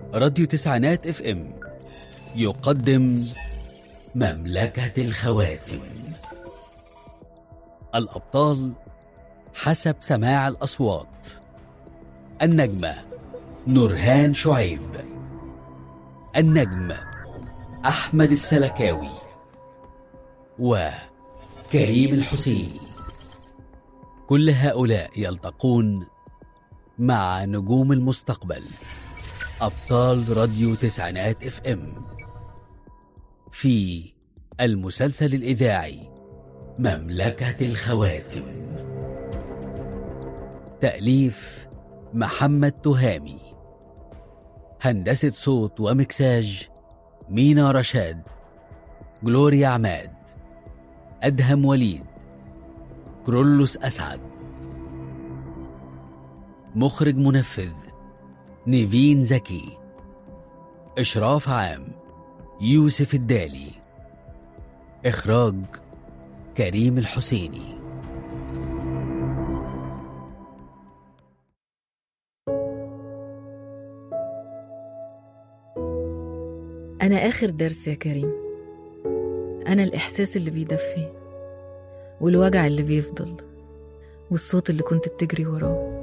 راديو تسعينات اف ام يقدم مملكة الخواتم الأبطال حسب سماع الأصوات النجمة نورهان شعيب النجم أحمد السلكاوي وكريم الحسيني كل هؤلاء يلتقون مع نجوم المستقبل أبطال راديو تسعينات اف ام في المسلسل الإذاعي مملكة الخواتم تأليف محمد تهامي هندسة صوت ومكساج مينا رشاد جلوريا عماد أدهم وليد كرولوس أسعد مخرج منفذ نيفين زكي إشراف عام يوسف الدالي إخراج كريم الحسيني أنا آخر درس يا كريم أنا الإحساس اللي بيدفي والوجع اللي بيفضل والصوت اللي كنت بتجري وراه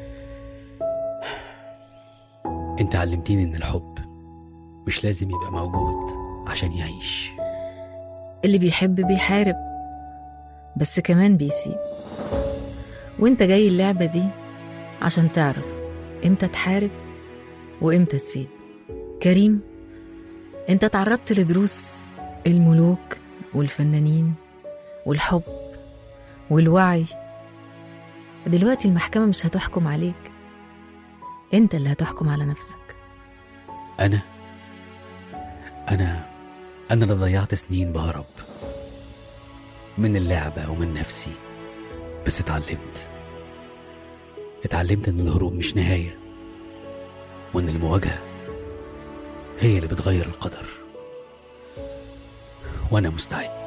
انت علمتيني ان الحب مش لازم يبقى موجود عشان يعيش اللي بيحب بيحارب بس كمان بيسيب وانت جاي اللعبة دي عشان تعرف امتى تحارب وامتى تسيب كريم انت تعرضت لدروس الملوك والفنانين والحب والوعي دلوقتي المحكمة مش هتحكم عليك انت اللي هتحكم على نفسك انا انا انا اللي ضيعت سنين بهرب من اللعبة ومن نفسي بس اتعلمت اتعلمت ان الهروب مش نهاية وان المواجهة هي اللي بتغير القدر وانا مستعد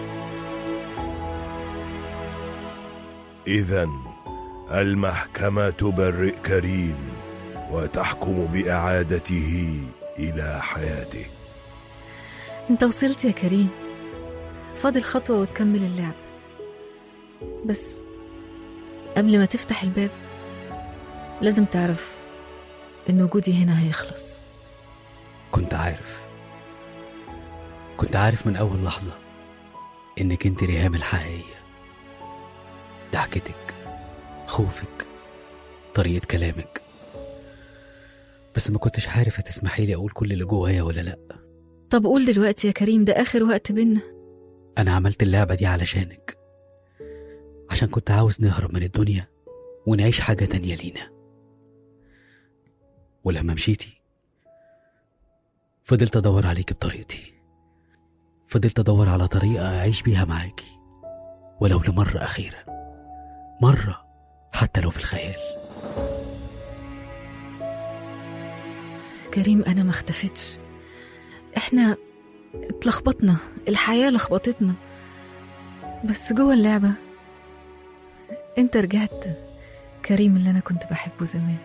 إذا المحكمة تبرئ كريم وتحكم بإعادته إلى حياته انت وصلت يا كريم فاضل خطوة وتكمل اللعب بس قبل ما تفتح الباب لازم تعرف ان وجودي هنا هيخلص كنت عارف كنت عارف من أول لحظة إنك أنت ريهام الحقيقية ضحكتك خوفك طريقة كلامك بس ما كنتش عارف هتسمحي لي أقول كل اللي جوايا ولا لأ طب قول دلوقتي يا كريم ده آخر وقت بينا أنا عملت اللعبة دي علشانك عشان كنت عاوز نهرب من الدنيا ونعيش حاجة تانية لينا ولما مشيتي فضلت أدور عليك بطريقتي فضلت أدور على طريقة أعيش بيها معاكي ولو لمرة أخيرة مرة حتى لو في الخيال كريم أنا ما اختفتش احنا اتلخبطنا الحياة لخبطتنا بس جوه اللعبة انت رجعت كريم اللي أنا كنت بحبه زمان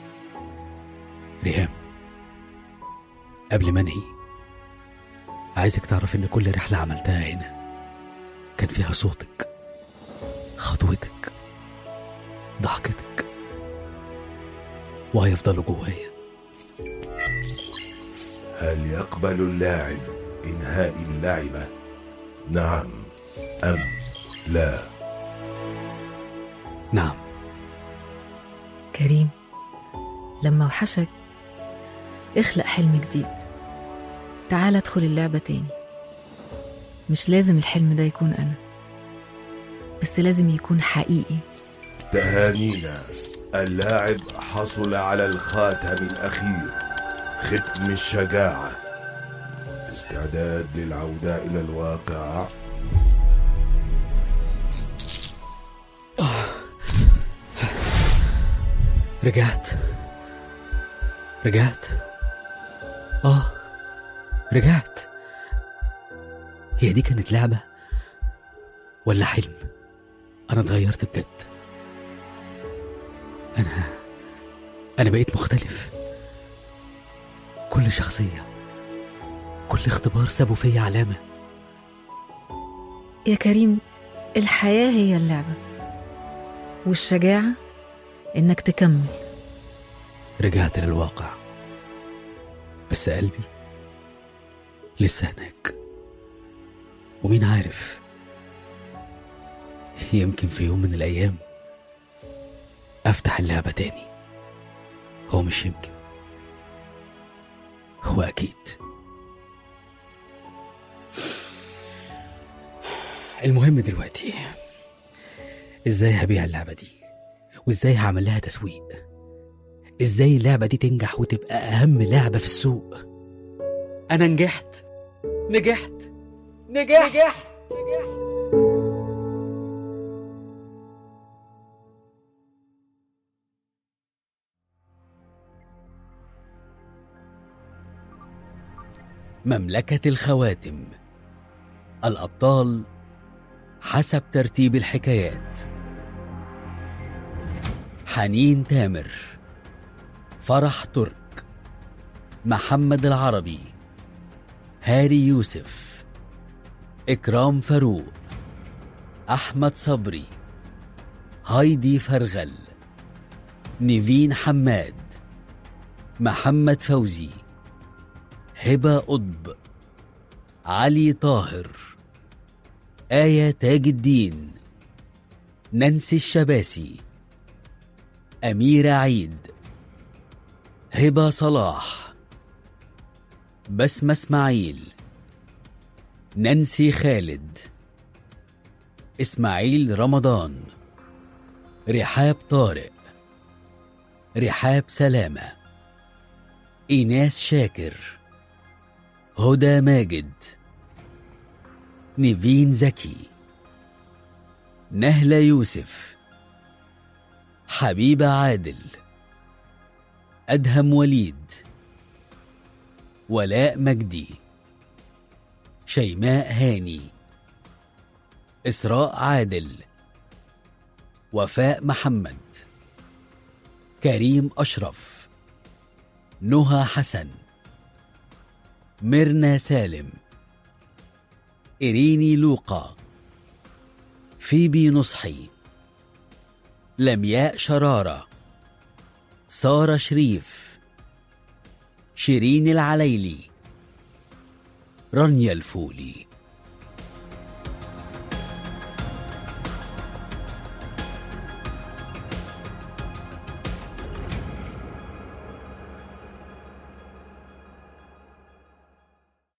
ريهام قبل ما انهي عايزك تعرف ان كل رحلة عملتها هنا كان فيها صوتك خطوتك ضحكتك وهيفضلوا جوايا هل يقبل اللاعب إنهاء اللعبة؟ نعم أم لا؟ نعم كريم لما وحشك اخلق حلم جديد تعال ادخل اللعبة تاني مش لازم الحلم ده يكون أنا بس لازم يكون حقيقي تهانينا اللاعب حصل على الخاتم الأخير ختم الشجاعة استعداد للعودة إلى الواقع رجعت رجعت اه رجعت هي دي كانت لعبة ولا حلم أنا اتغيرت بجد أنا أنا بقيت مختلف كل شخصية كل اختبار سابوا فيا علامة يا كريم الحياة هي اللعبة والشجاعة إنك تكمل رجعت للواقع بس قلبي لسه هناك ومين عارف يمكن في يوم من الأيام أفتح اللعبة تاني هو مش يمكن هو أكيد المهم دلوقتي ازاي هبيع اللعبة دي وازاي هعمل لها تسويق ازاي اللعبة دي تنجح وتبقى أهم لعبة في السوق أنا نجحت نجحت نجحت نجحت, نجحت. مملكة الخواتم الأبطال حسب ترتيب الحكايات حنين تامر فرح ترك محمد العربي هاري يوسف إكرام فاروق أحمد صبري هايدي فرغل نيفين حماد محمد فوزي هبة قطب علي طاهر آية تاج الدين نانسي الشباسي أميرة عيد هبة صلاح بسمة اسماعيل نانسي خالد إسماعيل رمضان رحاب طارق رحاب سلامة إيناس شاكر هدى ماجد نيفين زكي نهلة يوسف حبيبة عادل أدهم وليد ولاء مجدي شيماء هاني إسراء عادل وفاء محمد كريم أشرف نهى حسن ميرنا سالم إريني لوقا فيبي نصحي لمياء شرارة سارة شريف شيرين العليلي رانيا الفولي